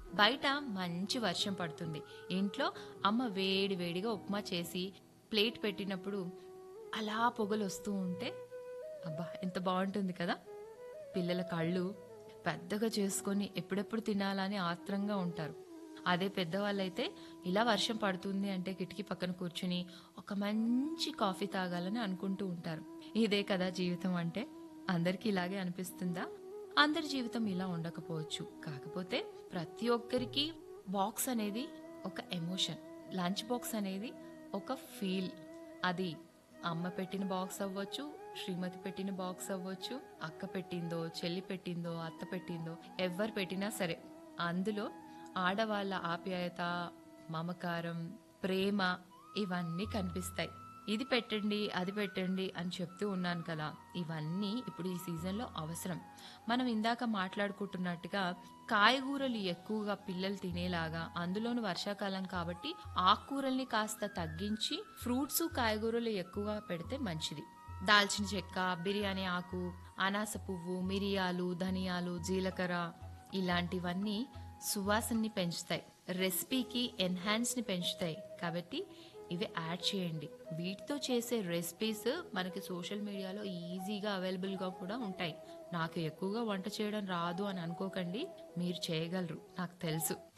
బయట మంచి వర్షం పడుతుంది ఇంట్లో అమ్మ వేడి వేడిగా ఉప్మా చేసి ప్లేట్ పెట్టినప్పుడు అలా పొగలు వస్తూ ఉంటే అబ్బా ఎంత బాగుంటుంది కదా పిల్లల కళ్ళు పెద్దగా చేసుకొని ఎప్పుడెప్పుడు తినాలని ఆత్రంగా ఉంటారు అదే పెద్దవాళ్ళైతే ఇలా వర్షం పడుతుంది అంటే కిటికీ పక్కన కూర్చుని ఒక మంచి కాఫీ తాగాలని అనుకుంటూ ఉంటారు ఇదే కదా జీవితం అంటే అందరికీ ఇలాగే అనిపిస్తుందా అందరి జీవితం ఇలా ఉండకపోవచ్చు కాకపోతే ప్రతి ఒక్కరికి బాక్స్ అనేది ఒక ఎమోషన్ లంచ్ బాక్స్ అనేది ఒక ఫీల్ అది అమ్మ పెట్టిన బాక్స్ అవ్వచ్చు శ్రీమతి పెట్టిన బాక్స్ అవ్వచ్చు అక్క పెట్టిందో చెల్లి పెట్టిందో అత్త పెట్టిందో ఎవరు పెట్టినా సరే అందులో ఆడవాళ్ళ ఆప్యాయత మమకారం ప్రేమ ఇవన్నీ కనిపిస్తాయి ఇది పెట్టండి అది పెట్టండి అని చెప్తూ ఉన్నాను కదా ఇవన్నీ ఇప్పుడు ఈ సీజన్లో అవసరం మనం ఇందాక మాట్లాడుకుంటున్నట్టుగా కాయగూరలు ఎక్కువగా పిల్లలు తినేలాగా అందులోను వర్షాకాలం కాబట్టి ఆకుకూరల్ని కాస్త తగ్గించి ఫ్రూట్స్ కాయగూరలు ఎక్కువగా పెడితే మంచిది దాల్చిన చెక్క బిర్యానీ ఆకు అనాస పువ్వు మిరియాలు ధనియాలు జీలకర్ర ఇలాంటివన్నీ సువాసనని పెంచుతాయి రెసిపీకి ఎన్హాన్స్ ని పెంచుతాయి కాబట్టి ఇవి యాడ్ చేయండి వీటితో చేసే రెసిపీస్ మనకి సోషల్ మీడియాలో ఈజీగా అవైలబుల్గా కూడా ఉంటాయి నాకు ఎక్కువగా వంట చేయడం రాదు అని అనుకోకండి మీరు చేయగలరు నాకు తెలుసు